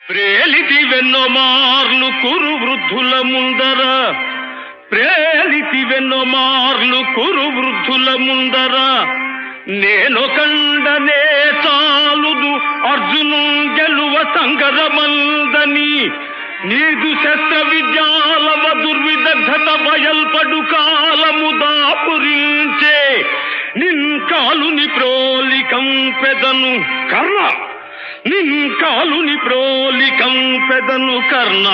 ప్రేలితి వెన్నో మార్లు కురు వృద్ధుల ముందర ప్రేలితి వెన్నో మార్లు కురు వృద్ధుల ముందర నేను కండనే చాలుదు అర్జును గెలువ సంగరమందని నీదు శస్త్ర విద్యాలవ దుర్విదగ్ధత బయల్పడు కాలము దాపురించే నిన్ కాలుని ప్రోలికం పెదను కర్ణ నిన్ కాలుని ప్రోలికం పెదను కర్ణ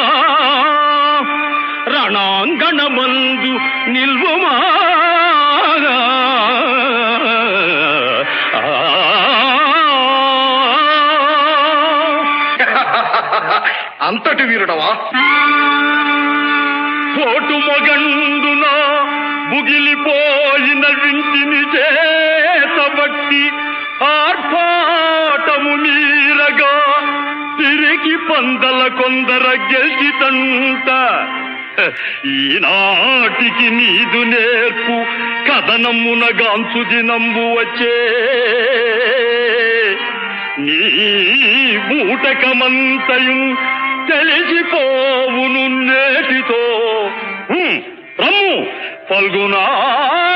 రణాంగణమందు నిల్వుమా అంతటి వీరుడవా కోటు మొగండున బుగిలిపోయిన వింటిని చేతబట్టి ఆర్భాటము మీరగా తిరిగి పందల కొందర గెలిచితంట ఈనాటికి నీదు నేర్పు కథనమున గాంచు దినంబు వచ్చే నీ బూటకమంతయు తెలిసిపోవును నేటితో హ్మ్, రమ్ము ఫల్గునా